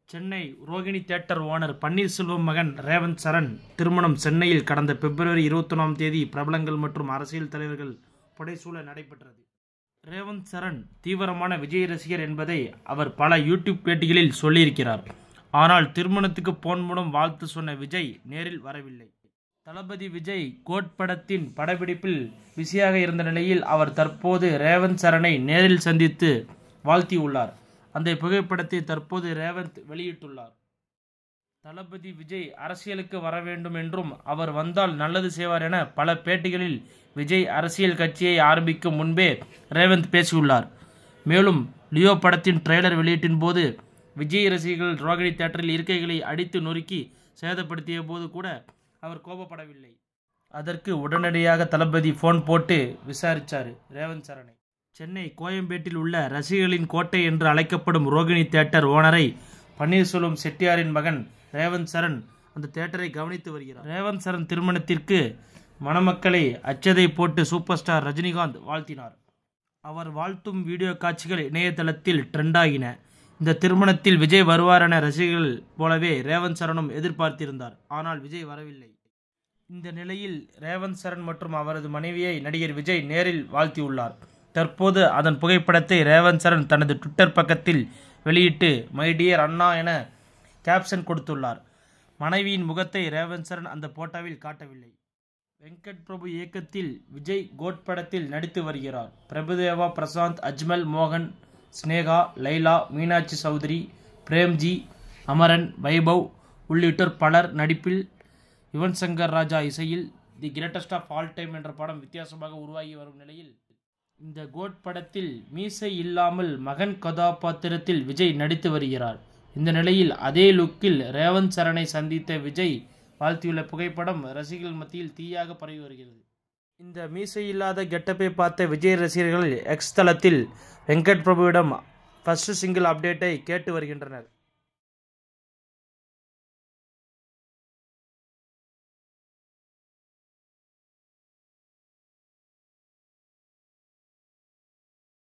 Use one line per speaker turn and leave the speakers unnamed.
Chennai Rohini theatre owner Panneerselvam மகன் ரேவந்த் சரண் திருமணம் சென்னையில் கடந்த பிப்ரவரி இருபத்தொன்னாம் தேதி பிரபலங்கள் மற்றும் அரசியல் தலைவர்கள் புடைசூழ நடைபெற்றது ரேவந்த் சரண் தீவிரமான விஜய் ரசிகர் என்பதை அவர் பல யூடியூப் பேட்டிகளில் சொல்லியிருக்கிறார் ஆனால் திருமணத்துக்கு போன் மூலம் வாழ்த்து சொன்ன விஜய் நேரில் வரவில்லை தளபதி விஜய் கோட் படத்தின் படப்பிடிப்பில் பிஸியாக இருந்த நிலையில் அவர் தற்போது ரேவந்த் சரணை நேரில் சந்தித்து வாழ்த்தியுள்ளார் அந்த புகைப்படத்தை தற்போது ரேவந்த் வெளியிட்டுள்ளார் தளபதி விஜய் அரசியலுக்கு வர வேண்டும் என்றும் அவர் வந்தால் நல்லது செய்வார் என பல பேட்டிகளில் விஜய் அரசியல் கட்சியை ஆரம்பிக்கும் முன்பே ரேவந்த் பேசியுள்ளார் மேலும் லியோ படத்தின் ட்ரெய்லர் வெளியீட்டின் போது விஜய் ரசிகர்கள் ரோகிணி தேட்டரில் இருக்கைகளை அடித்து நொறுக்கி சேதப்படுத்திய போது கூட அவர் கோபப்படவில்லை அதற்கு உடனடியாக தளபதி ஃபோன் போட்டு விசாரிச்சார் ரேவந்த் சரணை சென்னை கோயம்பேட்டில் உள்ள ரசிகர்களின் கோட்டை என்று அழைக்கப்படும் ரோகிணி தியேட்டர் ஓனரை பன்னீர்செல்வம் செட்டியாரின் மகன் ரேவந்த் சரண் அந்த தியேட்டரை கவனித்து வருகிறார் ரேவந்த் சரண் திருமணத்திற்கு மணமக்களை அச்சதை போட்டு சூப்பர் ஸ்டார் ரஜினிகாந்த் வாழ்த்தினார் அவர் வாழ்த்தும் வீடியோ காட்சிகள் இணையதளத்தில் ட்ரெண்டாகின இந்த திருமணத்தில் விஜய் வருவார் என ரசிகர்கள் போலவே ரேவந்த் சரணும் எதிர்பார்த்திருந்தார் ஆனால் விஜய் வரவில்லை இந்த நிலையில் ரேவந்த் சரண் மற்றும் அவரது மனைவியை நடிகர் விஜய் நேரில் வாழ்த்தியுள்ளார் தற்போது அதன் புகைப்படத்தை ரேவந்த் சரண் தனது ட்விட்டர் பக்கத்தில் வெளியிட்டு மை டியர் அண்ணா என கேப்ஷன் கொடுத்துள்ளார் மனைவியின் முகத்தை ரேவந்த் சரண் அந்த போட்டோவில் காட்டவில்லை வெங்கட் பிரபு இயக்கத்தில் விஜய் கோட் படத்தில் நடித்து வருகிறார் பிரபுதேவா பிரசாந்த் அஜ்மல் மோகன் ஸ்னேகா லைலா மீனாட்சி சௌத்ரி பிரேம்ஜி அமரன் வைபவ் உள்ளிட்டோர் பலர் நடிப்பில் யுவன் சங்கர் ராஜா இசையில் the greatest of all time என்ற படம் வித்தியாசமாக உருவாகி வரும் நிலையில் இந்த கோட் படத்தில் மீசை இல்லாமல் மகன் கதாபாத்திரத்தில் விஜய் நடித்து வருகிறார் இந்த நிலையில் அதே லுக்கில் ரேவந்த் சரணை சந்தித்த விஜய் வாழ்த்தியுள்ள புகைப்படம் ரசிகர்கள் மத்தியில் தீயாக பரவி வருகிறது இந்த மீசை இல்லாத கெட்டப்பை பார்த்த விஜய் ரசிகர்கள் எக்ஸ் தளத்தில் வெங்கட் பிரபுவிடம் ஃபர்ஸ்ட் சிங்கிள் அப்டேட்டை கேட்டு வருகின்றனர்